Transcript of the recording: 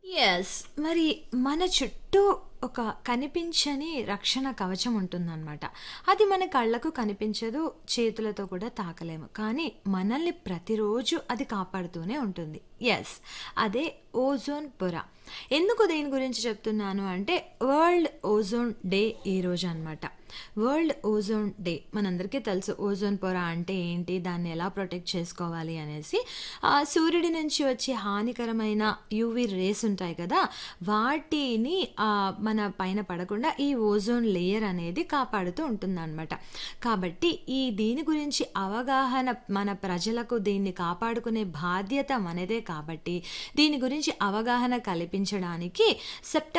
Yes. మరి మన చుట్టూ ఒక కనిపించని రక్షణ కవచం ఉంటుందనమాట. అది మన కళ్ళకు కనిపించదు, చేతులతో కూడా తాకలేము. కానీ మనల్ని ప్రతిరోజు అది కాపాడుతూనే ఉంటుంది. యెస్. అదే ఓజోన్ పొర. ఎందుకు దీని గురించి చెప్తున్నాను అంటే వరల్డ్ ఓజోన్ డే ఈరోజు అనమాట. వరల్డ్ ఓజోన్ డే మనందరికీ తెలుసు ఓజోన్ పొర అంటే ఏంటి? దాన్ని ఎలా ప్రొటెక్ట్ చేసుకోవాలి అనేసి. ఆహ్, సూర్యుడి నుంచి వచ్చే హానికరమైన యూవీ రేస్ ఉంటాయి కదా! వాటిని ఆహ్, మన పైన పడకుండా ఈ ఓజోన్ లేయర్ అనేది కాపాడుతూ ఉంటుందనమాట. కాబట్టి ఈ దీని గురించి అవగాహన మన ప్రజలకు దీన్ని కాపాడుకునే బాధ్యత మనదే కాబట్టి దీని గురించి అవగాహన కల్పించడానికి సెప్టెంబర్